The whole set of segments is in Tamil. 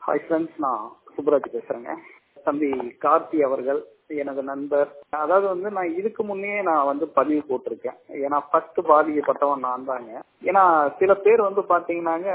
ஹாய் ஃப்ரெண்ட்ஸ் நான் சுப்ராஜ் பேசுறேங்க தம்பி கார்த்தி அவர்கள் எனது நண்பர் அதாவது வந்து நான் இதுக்கு முன்னே நான் வந்து பதிவு போட்டிருக்கேன் ஏன்னா ஃபர்ஸ்ட் பாதிக்கப்பட்டவன் நான் தாங்க ஏன்னா சில பேர் வந்து பாத்தீங்கன்னாங்க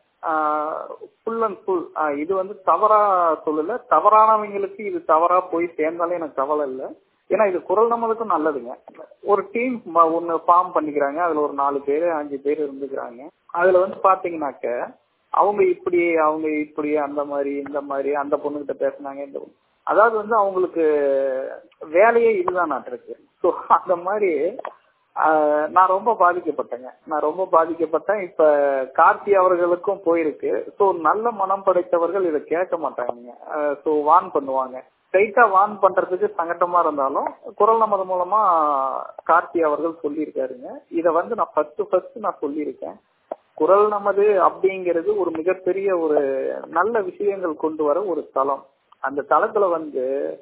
ஃபுல் அண்ட் ஃபுல் இது வந்து தவறா சொல்லல தவறானவங்களுக்கு இது தவறா போய் சேர்ந்தாலே எனக்கு கவலை இல்லை ஏன்னா இது குரல் நம்மளுக்கும் நல்லதுங்க ஒரு டீம் ஒன்னு ஃபார்ம் பண்ணிக்கிறாங்க அதுல ஒரு நாலு பேர் அஞ்சு பேர் இருந்துக்கிறாங்க அதுல வந்து பாத்தீங்கன்னாக்க அவங்க இப்படி அவங்க இப்படி அந்த மாதிரி இந்த மாதிரி அந்த பொண்ணுகிட்ட பேசினாங்க இந்த அதாவது வந்து அவங்களுக்கு வேலையே இதுதான் நாட்டிருக்கு ஸோ அந்த மாதிரி நான் ரொம்ப பாதிக்கப்பட்டேங்க நான் ரொம்ப பாதிக்கப்பட்டேன் இப்ப கார்த்தி அவர்களுக்கும் போயிருக்கு ஸோ நல்ல மனம் படைத்தவர்கள் இதை கேட்க மாட்டாங்க ஸோ வான் பண்ணுவாங்க ஸ்ட்ரைட்டா வான் பண்றதுக்கு சங்கட்டமா இருந்தாலும் குரல் நமது மூலமா கார்த்தி அவர்கள் சொல்லியிருக்காருங்க இதை வந்து நான் ஃபர்ஸ்ட் ஃபர்ஸ்ட் நான் சொல்லியிருக்கேன் குரல் நமது அப்படிங்கிறது ஒரு மிகப்பெரிய ஒரு நல்ல விஷயங்கள் கொண்டு வர ஒரு தளம் அந்த தளத்துல வந்து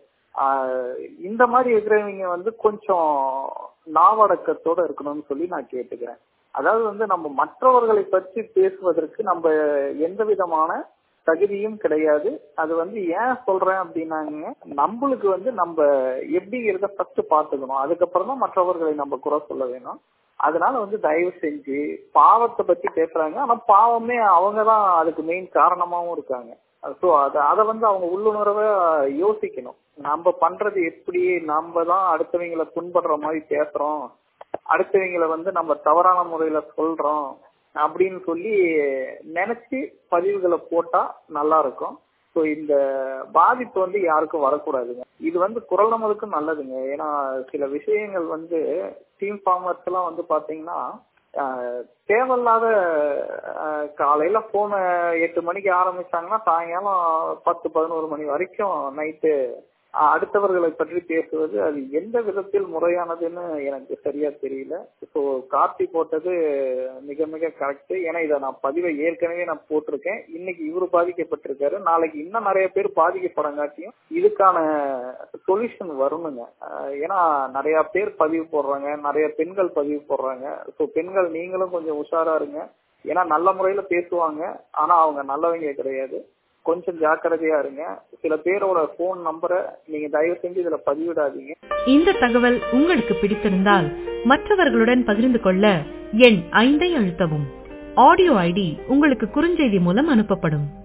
இந்த மாதிரி இருக்கிறவங்க வந்து கொஞ்சம் நாவடக்கத்தோட இருக்கணும்னு சொல்லி நான் கேட்டுக்கிறேன் அதாவது வந்து நம்ம மற்றவர்களை பற்றி பேசுவதற்கு நம்ம எந்த விதமான தகுதியும் கிடையாது அது வந்து ஏன் சொல்றேன் அப்படின்னாங்க நம்மளுக்கு வந்து நம்ம எப்படிங்கிறத ஃபர்ஸ்ட் பாத்துக்கணும் அதுக்கப்புறம் தான் மற்றவர்களை நம்ம குறை சொல்ல வேணும் அதனால வந்து தயவு செஞ்சு பாவத்தை பத்தி பேசுறாங்க ஆனா பாவமே அவங்க தான் அதுக்கு மெயின் காரணமாவும் இருக்காங்க ஸோ அதை அதை வந்து அவங்க உள்ளுணர்வை யோசிக்கணும் நம்ம பண்றது எப்படி நம்ம தான் அடுத்தவங்களை புண்படுற மாதிரி பேசுறோம் அடுத்தவங்களை வந்து நம்ம தவறான முறையில சொல்றோம் அப்படின்னு சொல்லி நினைச்சு பதிவுகளை போட்டா நல்லா இருக்கும் ஸோ இந்த பாதிப்பு வந்து யாருக்கும் வரக்கூடாதுங்க இது வந்து குரல் நம்மளுக்கும் நல்லதுங்க ஏன்னா சில விஷயங்கள் வந்து டீம் ஃபார்மர்ஸ் எல்லாம் வந்து பாத்தீங்கன்னா தேவையில்லாத காலையில போன எட்டு மணிக்கு ஆரம்பிச்சாங்கன்னா சாயங்காலம் பத்து பதினோரு மணி வரைக்கும் நைட்டு அடுத்தவர்களை பற்றி பேசுவது அது எந்த விதத்தில் முறையானதுன்னு எனக்கு சரியா தெரியல ஸோ கார்த்தி போட்டது மிக மிக கரெக்ட் ஏன்னா இதை நான் பதிவை ஏற்கனவே நான் போட்டிருக்கேன் இன்னைக்கு இவரு பாதிக்கப்பட்டிருக்காரு நாளைக்கு இன்னும் நிறைய பேர் பாதிக்கப்படங்காட்டியும் இதுக்கான சொல்யூஷன் வரணுங்க ஏன்னா நிறைய பேர் பதிவு போடுறாங்க நிறைய பெண்கள் பதிவு போடுறாங்க ஸோ பெண்கள் நீங்களும் கொஞ்சம் உஷாரா இருங்க ஏன்னா நல்ல முறையில பேசுவாங்க ஆனா அவங்க நல்லவங்க கிடையாது கொஞ்சம் ஜாக்கிரதையா இருங்க சில பேரோட போன் நம்பரை நீங்க தயவு செஞ்சு இதுல பதிவிடாதீங்க இந்த தகவல் உங்களுக்கு பிடித்திருந்தால் மற்றவர்களுடன் பகிர்ந்து கொள்ள எண் ஐந்தை அழுத்தவும் ஆடியோ ஐடி உங்களுக்கு குறுஞ்செய்தி மூலம் அனுப்பப்படும்